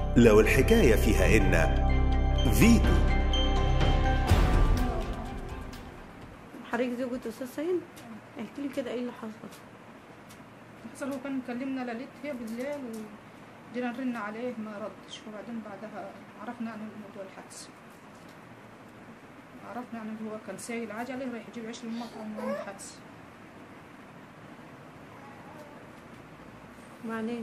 لو الحكاية فيها إن فيتو حضرتك زوجة أستاذ سيد احكي لي كده ايه اللي حصل حصل هو كان مكلمنا ليلتها بالليل وجينا نرن عليه ما ردش وبعدين بعدها عرفنا عن موضوع الحادث عرفنا عن هو كان سايق العجلة رايح يجيب عيش للمطعم من الحادث وبعدين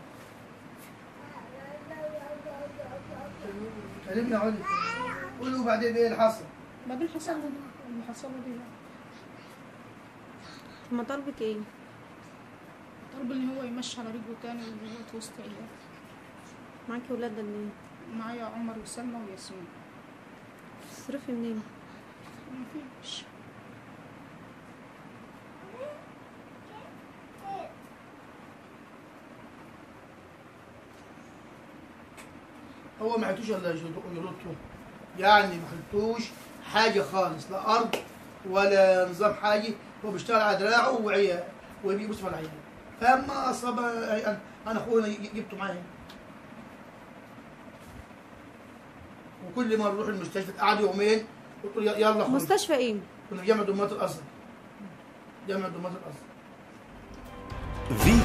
كلمنا علي قولوا بعدين ايه اللي حصل بعدين حصل له ده، اللي حصل له دي هما طلبك ايه طلب ان هو يمشي على رجله تاني وهو في وسط عيال معاكي ولاد قد ايه معايا عمر وسلمى وياسمين تصرفي منين مفيش هو ما حلتوش الا يردوا يعني ما حلتوش حاجه خالص لا ارض ولا نظام حاجه هو بيشتغل على دراعه وعيال وبيبص على العيال فاما اصاب انا اخونا جبته معايا وكل ما نروح المستشفى قعد يومين قلت له يلا خد مستشفى ايه كنا في جامعه دمياط الازهر جامعه دمياط الازهر فيتو